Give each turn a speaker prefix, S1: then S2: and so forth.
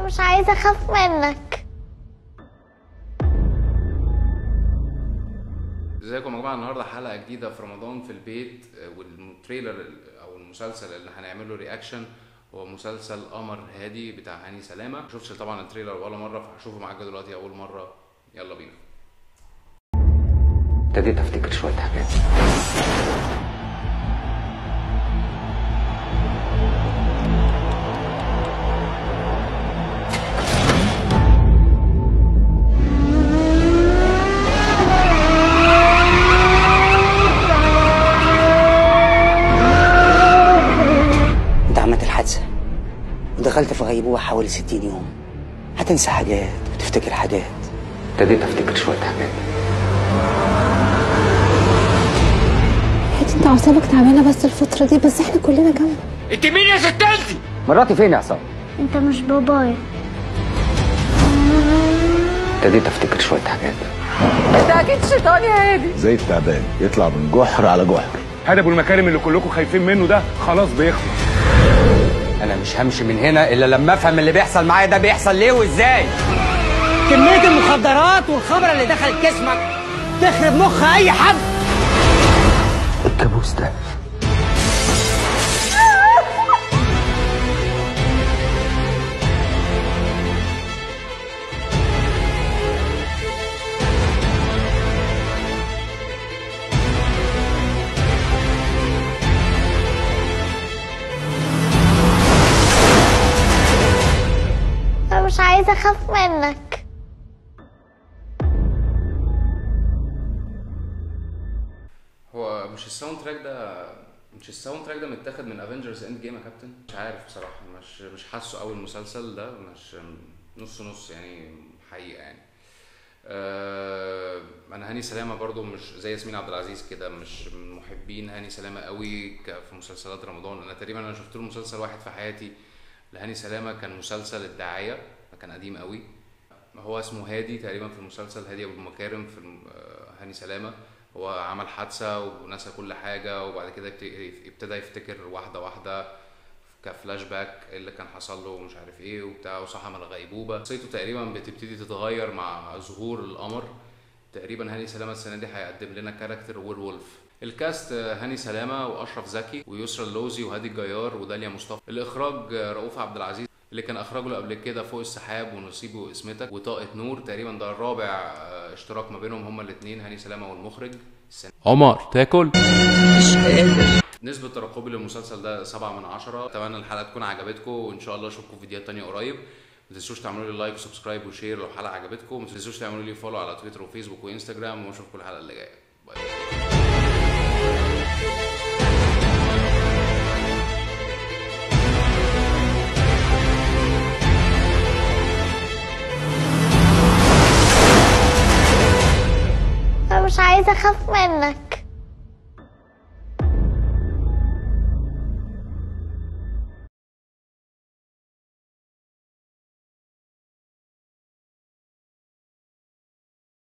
S1: مش عايزة أخاف منك
S2: ازيكم يا جماعه النهارده حلقه جديده في رمضان في البيت آه، والتريلر او المسلسل اللي هنعمله رياكشن هو مسلسل قمر هادي بتاع هاني سلامه ما شفتش طبعا التريلر ولا مره فهشوفه معاك دلوقتي اول مره يلا بينا
S3: ابتديت افتكر شويه حاجات انت عملت الحادثه ودخلت في غيبوبه حوالي 60 يوم هتنسى حاجات وتفتكر حاجات ابتديت افتكر شويه حاجات
S4: انت اعصابك تعبانه بس الفتره دي بس احنا كلنا جنبك
S3: انت مين يا ستانتي مراتي فين يا عصام
S1: أنت مش بابايا
S3: ابتديت افتكر شويه حاجات
S4: ده اكيد شيطان يا هادي
S5: زي التعبان يطلع من جحر على جحر
S6: هدف المكارم اللي كلكم خايفين منه ده خلاص بيخلص
S3: انا مش همشي من هنا الا لما افهم اللي بيحصل معايا ده بيحصل ليه وازاي
S7: كمية المخدرات والخمرة اللي دخلت جسمك تخرب مخ أي حد
S3: الكابوس ده
S1: أنا مش عايزة أخاف منك
S2: هو مش الساوند تراك ده مش الساوند تراك ده متاخد من افنجرز اند جيم يا كابتن مش عارف بصراحه مش مش حاسه قوي المسلسل ده مش نص نص يعني حقيقه يعني آه انا هاني سلامه برضو مش زي ياسمين عبد العزيز كده مش من محبين هاني سلامه قوي ك- في مسلسلات رمضان انا تقريبا انا شفت له مسلسل واحد في حياتي لهاني سلامه كان مسلسل الداعيه كان قديم قوي هو اسمه هادي تقريبا في المسلسل هادي ابو المكارم في الم- آه، هاني سلامه هو عمل حادثه ونسى كل حاجه وبعد كده ابت- ابتدى يفتكر واحده واحده كفلاش باك إيه اللي كان حصل له ومش عارف ايه وبتاع وصحى من الغيبوبه شخصيته تقريبا بتبتدي تتغير مع ظهور القمر تقريبا هاني سلامه السنه دي هيقدم لنا كاركتر وير وولف الكاست آه، هاني سلامه واشرف زكي ويسرا اللوزي وهادي الجيار وداليا مصطفى الاخراج آه، رؤوف عبد العزيز اللي كان اخرج له قبل كده فوق السحاب ونصيبي واسمتك وطاقه نور تقريبا ده الرابع آه، اشتراك ما بينهم هما الاثنين هاني سلامه والمخرج السنة
S8: عمر تاكل
S2: نسبة ترقبي للمسلسل ده سبعة من عشرة أتمنى الحلقة تكون عجبتكم وإن شاء الله أشوفكم في فيديوهات تانية قريب ما تنسوش تعملوا لي لايك وسبسكرايب وشير لو الحلقة عجبتكم ما تنسوش تعملوا لي فولو على تويتر وفيسبوك وانستجرام واشوفكم الحلقة اللي جاية باي
S1: أنا مش عايزة أخاف منك